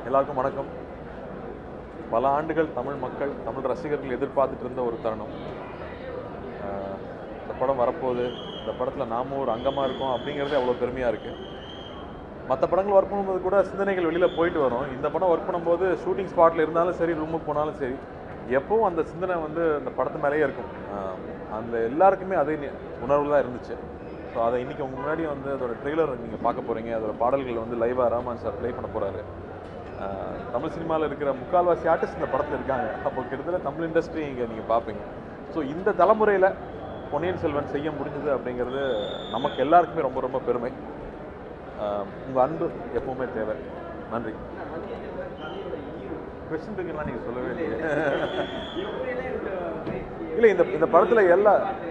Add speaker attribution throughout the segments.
Speaker 1: எல்லாருக்கும் வணக்கம் பல ஆண்டுகள் தமிழ் மக்கள் தமிழ் ரசிகர்கள் எதிர்பார்த்துட்டு இருந்த ஒரு தருணம் ஆஹ் இந்த படம் வரப்போகுது இந்த படத்தில் நாமும் ஒரு அங்கமாக இருக்கோம் அப்படிங்கிறது அவ்வளோ பெருமையாக இருக்குது மற்ற படங்கள் ஒர்க் பண்ணும்போது கூட சிந்தனைகள் வெளியில் போயிட்டு வரும் இந்த படம் ஒர்க் பண்ணும்போது ஷூட்டிங் ஸ்பாட்டில் இருந்தாலும் சரி ரூமுக்கு போனாலும் சரி எப்பவும் அந்த சிந்தனை வந்து அந்த படத்து மேலேயே இருக்கும் ஆஹ் அந்த எல்லாருக்குமே அதே நி- உணர்வு தான் இருந்துச்சு ஸோ அதை இன்றைக்கி உங்கள் முன்னாடி வந்து அதோட ட்ரெய்லர் நீங்கள் பார்க்க போகிறீங்க அதோட பாடல்கள் வந்து லைவாக ரஹ்மான் சார் ப்ளே பண்ண போகிறாரு தமிழ் சினிமாவில் இருக்கிற முக்கால்வாசி ஆர்டிஸ்ட் இந்த படத்தில் இருக்காங்க அப்போ கிட்டத்தட்ட தமிழ் இண்டஸ்ட்ரி இங்கே நீங்கள் பார்ப்பீங்க ஸோ இந்த தலைமுறையில் பொன்னியின் செல்வன் செய்ய முடிஞ்சது அப்படிங்கிறது நமக்கு எல்லாருக்குமே ரொம்ப ரொம்ப பெருமை உங்கள் அன்பு எப்பவுமே தேவை நன்றி கொஸ்டின் இருக்குலாம் நீங்கள் சொல்லவே இல்லையே இல்லை இந்த இந்த படத்தில் எல்லா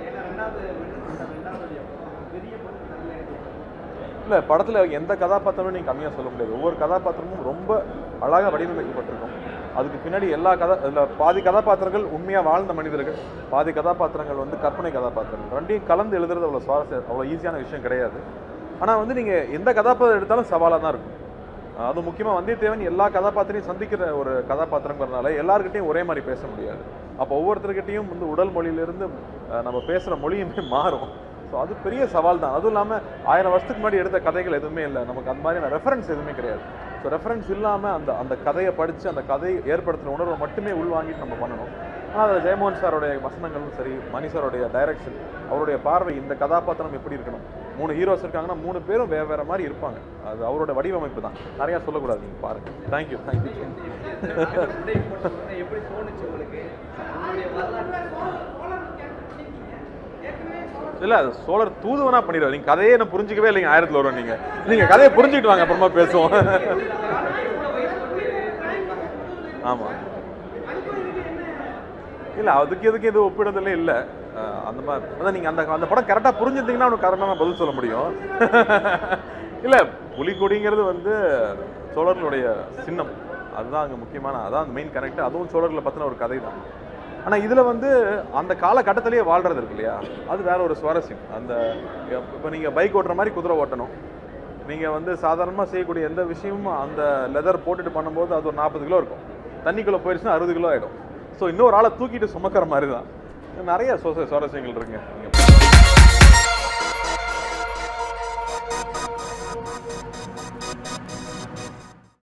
Speaker 1: இல்லை படத்தில் எந்த கதாபாத்திரமும் நீங்கள் கம்மியாக சொல்ல முடியாது ஒவ்வொரு கதாபாத்திரமும் ரொம்ப அழகாக வடிவமைக்கப்பட்டிருக்கும் அதுக்கு பின்னாடி எல்லா கதா இதில் பாதி கதாபாத்திரங்கள் உண்மையாக வாழ்ந்த மனிதர்கள் பாதி கதாபாத்திரங்கள் வந்து கற்பனை கதாபாத்திரங்கள் ரெண்டையும் கலந்து எழுதுறது அவ்வளோ சுவாரஸ்யம் அவ்வளோ ஈஸியான விஷயம் கிடையாது ஆனால் வந்து நீங்கள் எந்த கதாபாத்திரம் எடுத்தாலும் சவாலாக தான் இருக்கும் அஹ் அது முக்கியமாக வந்தியத்தேவன் எல்லா கதாபாத்திரையும் சந்திக்கிற ஒரு கதாபாத்திரங்கிறதுனால எல்லாருக்கிட்டையும் ஒரே மாதிரி பேச முடியாது அப்போ ஒவ்வொருத்தர்கிட்டையும் வந்து உடல் மொழியிலிருந்து அஹ் நம்ம பேசுகிற மொழியுமே மாறும் ஸோ அது பெரிய சவால் தான் அதுவும் இல்லாமல் ஆயிரம் வருஷத்துக்கு முன்னாடி எடுத்த கதைகள் எதுவுமே இல்லை நமக்கு அந்த மாதிரியான ரெஃபரன்ஸ் எதுவுமே கிடையாது ஸோ ரெஃபரன்ஸ் இல்லாமல் அந்த அந்த கதையை படித்து அந்த கதையை ஏற்படுத்துகிற உணர்வை மட்டுமே உள்வாங்கிட்டு நம்ம பண்ணணும் ஆனால் அதில் ஜெயமோகன் சாரோடைய வசனங்களும் சரி மணி சாரோடைய டைரக்ஷன் அவருடைய பார்வை இந்த கதாபாத்திரம் எப்படி இருக்கணும் மூணு ஹீரோஸ் இருக்காங்கன்னா மூணு பேரும் வேறு வேறு மாதிரி இருப்பாங்க அது அவரோட வடிவமைப்பு தான் நிறையா சொல்லக்கூடாது நீங்கள் பாருங்கள் தேங்க்யூ தேங்க்யூ
Speaker 2: எப்படி தோணுச்சு உங்களுக்கு உங்களுடைய வரலாற்று
Speaker 1: இல்லை அது சோழர் தூதுவனா பண்ணிடுவார் நீங்கள் கதையே என்ன புரிஞ்சிக்கவே இல்லைங்க ஆயிரத்தில் வரும் நீங்கள் நீங்கள் கதையை புரிஞ்சுக்கிட்டு வாங்க அப்புறமா பேசுவோம் ஆமாம் இல்லை அதுக்கு எதுக்கு எதுவும் ஒப்பிடுறதுல இல்லை அஹ் அந்த மாதிரி அதான் நீங்கள் அந்த அந்த படம் கரெக்டாக புரிஞ்சிருந்தீங்கன்னா அவனுக்கு கரெக்டாக பதில் சொல்ல முடியும் இல்லை புலிக்கொடிங்கிறது வந்து சோழர்களுடைய சின்னம் அதுதான் அங்கே முக்கியமான அதான் அந்த மெயின் கரெக்ட் அதுவும் சோழர்களை பற்றின ஒரு கதை தான் ஆனால் இதில் வந்து அந்த காலகட்டத்திலேயே வாழ்றது இருக்கு இல்லையா அது வேற ஒரு சுவாரஸ்யம் அந்த இப்போ நீங்கள் பைக் ஓட்டுற மாதிரி குதிரை ஓட்டணும் நீங்கள் வந்து சாதாரணமாக செய்யக்கூடிய எந்த விஷயமும் அந்த லெதர் போட்டுட்டு பண்ணும்போது அது ஒரு நாற்பது கிலோ இருக்கும் தண்ணிக்குள்ளே போயிடுச்சுன்னா அறுபது கிலோ ஆகிடும் ஸோ இன்னொரு ஆளை தூக்கிட்டு சுமக்கிற மாதிரி தான் நிறைய சுவாரஸ்யங்கள் இருக்குங்க